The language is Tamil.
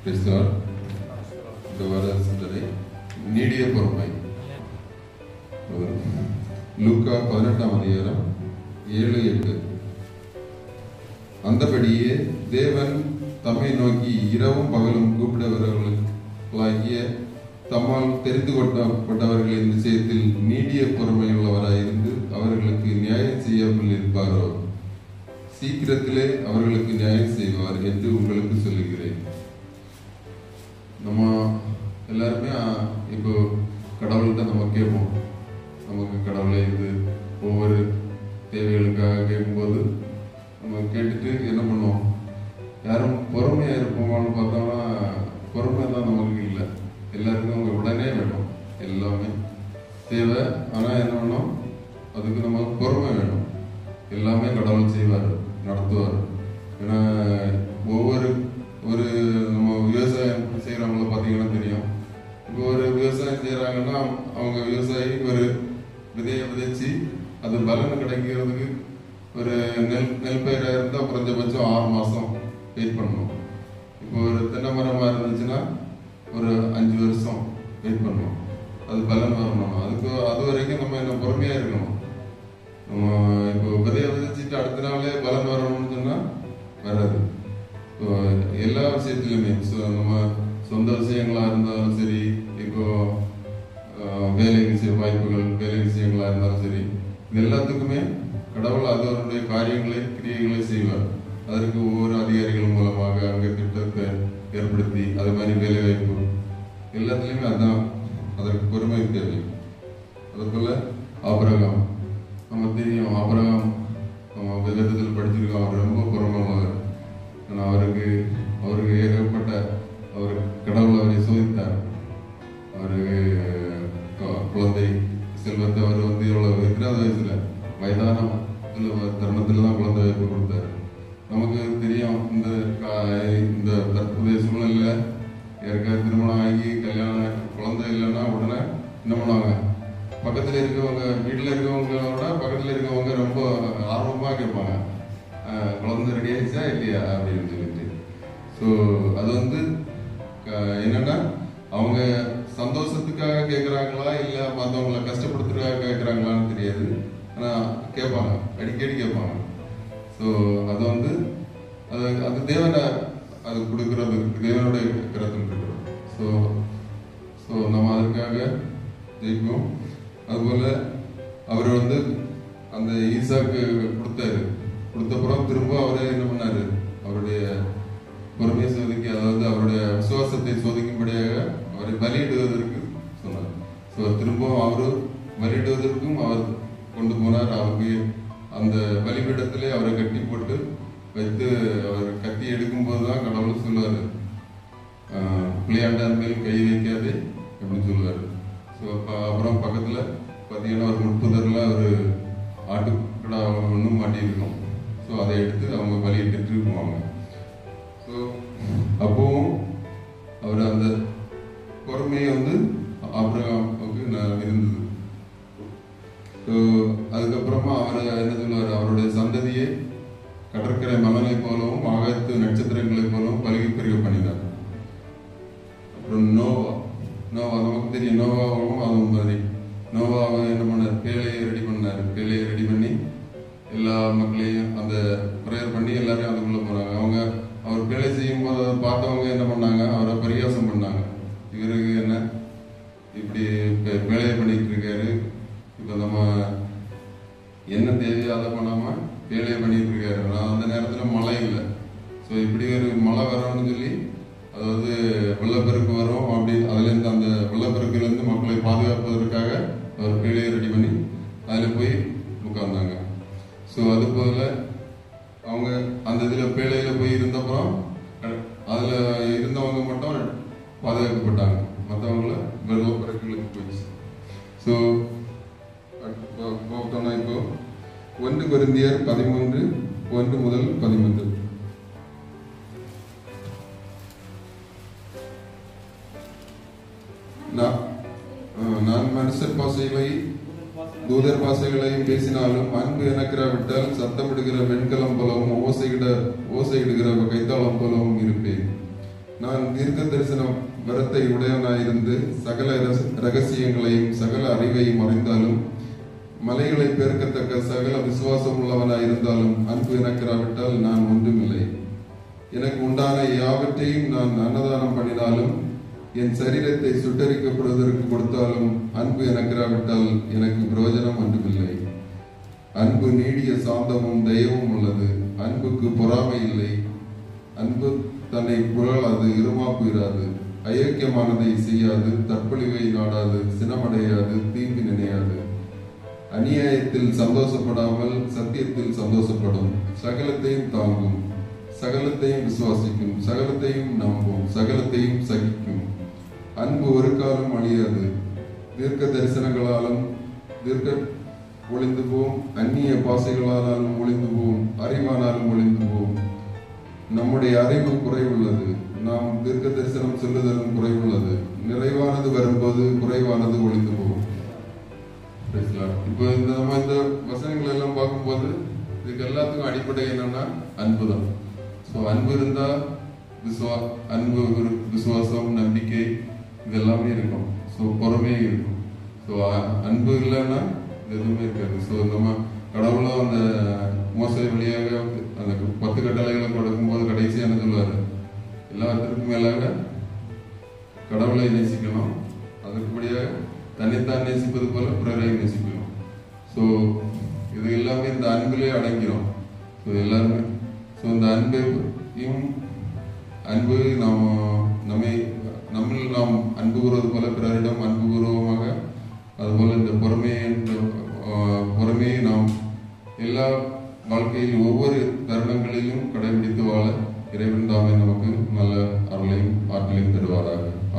கிறிஸ்தவர் இந்த வர சிந்தனை நீடிய பொறுமை லூக்கா பதினெட்டாம் அதிகாரம் ஏழு எட்டு அந்தபடியே தேவன் தம்மை நோக்கி இரவும் பகலும் கூப்பிடுகிறவர்களாகிய தம்மால் தெரிந்து கொள்ளப்பட்டவர்களின் விஷயத்தில் நீடிய பொறுமையுள்ளவராயிருந்து அவர்களுக்கு நியாயம் செய்யாமல் இருப்பாரோ சீக்கிரத்திலே அவர்களுக்கு நியாயம் செய்வார் என்று உங்களுக்கு சொல்லுகிறேன் நம்ம எல்லாருமே ஆ, இப்போ கடவுள்கிட்ட நம்ம கேட்போம் நமக்கு கடவுளை இது ஒவ்வொரு தேவைகளுக்காக கேட்கும்போது நம்ம கேட்டுட்டு என்ன பண்ணுவோம் யாரும் பொறுமையா இருப்போமான்னு பார்த்தோம்னா பொறுமை தான் நமக்கு இல்லை எல்லாருக்கும் அவங்க உடனே வேணும் எல்லாமே தேவை ஆனா என்ன வேணும் அதுக்கு நம்ம பொறுமை வேணும் எல்லாமே கடவுள் செய்வார் நடத்துவார் ஏன்னா ஒவ்வொரு ஒரு நம்ம விவசாயம் செய்யறவங்கள பார்த்தீங்கன்னா தெரியும் இப்போ ஒரு விவசாயம் செய்யறாங்கன்னா அவங்க விவசாயி ஒரு விதையை விதைச்சு அது பலன் கிடைக்கிறதுக்கு ஒரு நெல் நெல் பயிராக இருந்தால் குறைஞ்சபட்சம் ஆறு மாசம் வெயிட் பண்ணணும் இப்போ ஒரு தென்னை மரமா இருந்துச்சுன்னா ஒரு அஞ்சு வருஷம் வெயிட் பண்ணணும் அது பலன் வரணும் அதுக்கு அது வரைக்கும் நம்ம என்ன பொறுமையா இருக்கணும் நம்ம இப்போ விதைய விதைச்சிட்டு அடுத்த நாளே பலன் வரணும்னு சொன்னா வராது இப்போ எல்லா விஷயத்திலுமே சொ- நம்ம சொந்த விஷயங்களா இருந்தாலும் சரி இப்போ ஆஹ், வேலை விஷய வாய்ப்புகள் வேலை விஷயங்களா இருந்தாலும் சரி இது எல்லாத்துக்குமே கடவுள் அதனுடைய காரியங்களை கிரியைகளை செய்வார் அதற்கு ஒவ்வொரு அதிகாரிகள் மூலமாக அங்கே திட்டத்தை ஏற்படுத்தி அது மாதிரி வேலை வாய்ப்பு எல்லாத்துலேயுமே அதான் அதற்கு பொறுமை தேவை அதுபோல ஆபரகம் நம்ம தெரியும் ஆபரகம் நம்ம வேதத்தில் படிச்சிருக்கோம் அவர் ரொம்ப பொறுமையுள்ளவர் ஆனா அவருக்கு அவருக்கு ஏகப்பட்ட அவர் கடவுள் அவரை சோதித்தார் அவருக்கு கு- குழந்தை செல்வத்தை அவர் வந்து எவ்வளவு இருக்கிறாத வயசுல வயதான இதுல தருணத்துல தான் குழந்தை வாய்ப்பு கொடுத்தாரு நமக்கு தெரியும் இந்த கா- இந்த தற்போதைய சூழ்நிலையில யாருக்காவது திருமணம் ஆகி கல்யாணம் குழந்தை இல்லைன்னா உடனே என்ன பண்ணுவாங்க பக்கத்துல இருக்கவங்க வீட்டுல இருக்கவங்களோட பக்கத்துல இருக்கவங்க ரொம்ப ஆர்வமா கேட்பாங்க ஆஹ், குழந்தை ரெடி ஆயிடுச்சா இல்லையா அப்படின்னு சொல்லிட்டு ஸோ அது வந்து க- என்னன்னா அவங்க சந்தோஷத்துக்காக கேட்குறாங்களா இல்ல மற்றவங்கள கஷ்டப்படுத்துறதுக்காக கேட்குறாங்களான்னு தெரியாது ஆனா கேட்பாங்க அடிக்கடி கேட்பாங்க ஸோ அது வந்து அது அது தேவனை அது கொடுக்கறது தேவனுடைய கரத்தில் இருக்கிறது ஸோ ஸோ நம்ம அதற்காக ஜெயிப்போம் அதுபோல அவர் வந்து அந்த ஈசாக்கு கொடுத்தாரு கொடுத்தப்புறம் திரும்ப அவரே என்ன பண்ணாரு அவருடைய பொறுமையை சோதிக்க அதாவது அவருடைய விசுவாசத்தை சோதிக்கும்படியாக அவரை பலியிடுவதற்கு சொன்னார் ஸோ திரும்பவும் அவரு பலியிடுவதற்கும் அவர் கொண்டு போனார் அவருக்கு அந்த பலிபீடத்திலே அவரை கட்டி போட்டு வைத்து அவர் கத்தி எடுக்கும்போது தான் கடவுள் சொல்லுவாரு ஆஹ், பிள்ளையாண்டார் மேல் கை வைக்காதே அப்படின்னு சொல்லுவாரு ஸோ அப்புறம் பக்கத்துல பார்த்தீங்கன்னா ஒரு முட்புதர்ல ஒரு ஆட்டுக்கடா ஒன்று மாட்டியிருக்கும் ஸோ அதை எடுத்து அவங்க பலியிட்டு போவாங்க ஸோ அப்பவும் அவர் அந்த பொறுமையை வந்து ஆபிரகாமுக்கு ந- இருந்தது ஸோ அதுக்கப்புறமா அவர் என்ன சொல்லுவார் அவருடைய சந்ததியை கடற்கரை மணலை போலவும் ஆகாயத்து நட்சத்திரங்களை போலவும் பழுகி பெருக பண்ணினார் அப்புறம் நோவா நோவா நமக்கு தெரியும் நோவாவும் அது மாதிரி நோவாவை என்ன பண்ணார் பேழையை ரெடி பண்ணார் பேழையை ரெடி பண்ணி எல்லா மக்களையும் அந்த ப்ரேயர் பண்ணி எல்லாரையும் அதுக்குள்ள போனாங்க அவங்க அவர் பேழை செய்யும் போது அதை பார்த்தவங்க என்ன பண்ணாங்க அவரை பரிகாசம் பண்ணாங்க இவருக்கு என்ன இப்படி பே- பேழையை பண்ணிட்டு இருக்காரு இப்போ நம்ம என்ன தேவையோ அதை பண்ணாம வேலையை பண்ணிட்டு இருக்காரு ஆனா அந்த நேரத்துல மழை இல்லை ஸோ இப்படி ஒரு மழை வரும்னு சொல்லி அதாவது வெள்ளப்பெருக்கு வரும் அப்படி அதுல இருந்து அந்த வெள்ளப்பெருக்குல இருந்து மக்களை பாதுகாப்பதற்காக அவர் வேலையை ரெடி பண்ணி அதுல போய் உட்கார்ந்தாங்க ஸோ அது போல அவங்க அந்த இதுல பேழையில போய் இருந்தப்புறம் அஹ், அதுல இருந்தவங்க மட்டும் பாதுகாக்கப்பட்டாங்க மற்றவங்கள வெள்ளப்பெருக்குகளுக்கு போயிடுச்சு ஸோ பார்த்தோம்னா இப்போ ஒன்று கொரிந்தியர் பதிமூன்று ஒன்று முதல் பதிமூன்று நான் அஹ், நான் மனுஷர் பாசைகளை தூதர் பாசைகளையும் பேசினாலும் அன்பு எனக்கிறாவிட்டால் சத்தமிடுகிற வெண்கலம் போலவும் ஓசையிட ஓசையிடுகிற கைத்தாளம் போலவும் இருப்பேன் நான் தீர்க்க தரிசனம் வரத்தை உடையவனாயிருந்து சகல ரச- ரகசியங்களையும் சகல அறிவையும் அறிந்தாலும் மலைகளை பெருக்கத்தக்க சகல விசுவாசம் உள்ளவனாயிருந்தாலும் அன்பு எனக்கிறாவிட்டால் நான் ஒன்றுமில்லை எனக்கு உண்டான யாவற்றையும் நான் அன்னதானம் பண்ணினாலும் என் சரீரத்தை சுட்டரிக்கப்படுவதற்கு கொடுத்தாலும் அன்பு எனக்கிறாவிட்டால் எனக்கு பிரயோஜனம் ஒன்றுமில்லை அன்பு நீடிய சாந்தமும் தயவும் உள்ளது அன்புக்கு பொறாமை இல்லை அன்பு தன்னை புரளாது இருமாப்புகிறாது அயோக்கியமானதை செய்யாது தற்பொழிவை நாடாது சினமடையாது தீங்கு நினையாது அநியாயத்தில் சந்தோஷப்படாமல் சத்தியத்தில் சந்தோஷப்படும் சகலத்தையும் தாங்கும் சகலத்தையும் விசுவாசிக்கும் சகலத்தையும் நம்பும் சகலத்தையும் சகிக்கும் அன்பு ஒரு காலம் அழியாது தீர்க்க தரிசனங்களாலும் தீர்க்க ஒளிந்து போம் அந்நிய பாசைகளானாலும் ஒளிந்து போம் அறிவானாலும் ஒளிந்து போம் நம்முடைய அறிவு குறைவுள்ளது நாம் தீர்க்க தரிசனம் சொல்லுதலும் குறைவுள்ளது நிறைவானது வரும்போது குறைவானது ஒளிந்து போகும் Praise Lord. இப்போ இந்த நம்ம இந்த வசனங்கள் எல்லாம் பார்க்கும்போது இதுக்கு எல்லாத்துக்கும் அடிப்படை என்னன்னா அன்பு தான் ஸோ அன்பு இருந்தா விசுவா அன்பு விரு- விசுவாசம் நம்பிக்கை இது எல்லாமே இருக்கும் ஸோ பொறுமை இருக்கும் ஸோ அன்பு இல்லைன்னா இது எதுவுமே இருக்காது ஸோ நம்ம கடவுளும் அந்த மோசடி வழியாக அந்த பத்து கட்டளைகளை கொடுக்கும்போது கடைசியா என்ன சொல்லுவாரு எல்லாத்திற்கும் மேலாக கடவுளை நேசிக்கணும் அதுக்குபடியாக தன்னைத்தான் நேசிப்பது போல பிறரை நேசிக்கணும் ஸோ இது எல்லாமே இந்த அன்பிலே அடங்கிறோம் ஸோ எல்லாருமே ஸோ இந்த அன்பையும் அன்பு நாம் நம்மை நம்மில் நாம் அன்பு கூறுவது போல பிறரிடம் அன்பு கூறுவோமாக அதுபோல இந்த பொறுமையை இந்த, ஆஹ், பொறுமையை நாம் எல்லா வாழ்க்கையில் ஒவ்வொரு தருணங்களிலும் கடைபிடித்து வாழ இறைவன் தாமே நமக்கு நல்ல அருளையும் ஆற்றலையும் தருவாராக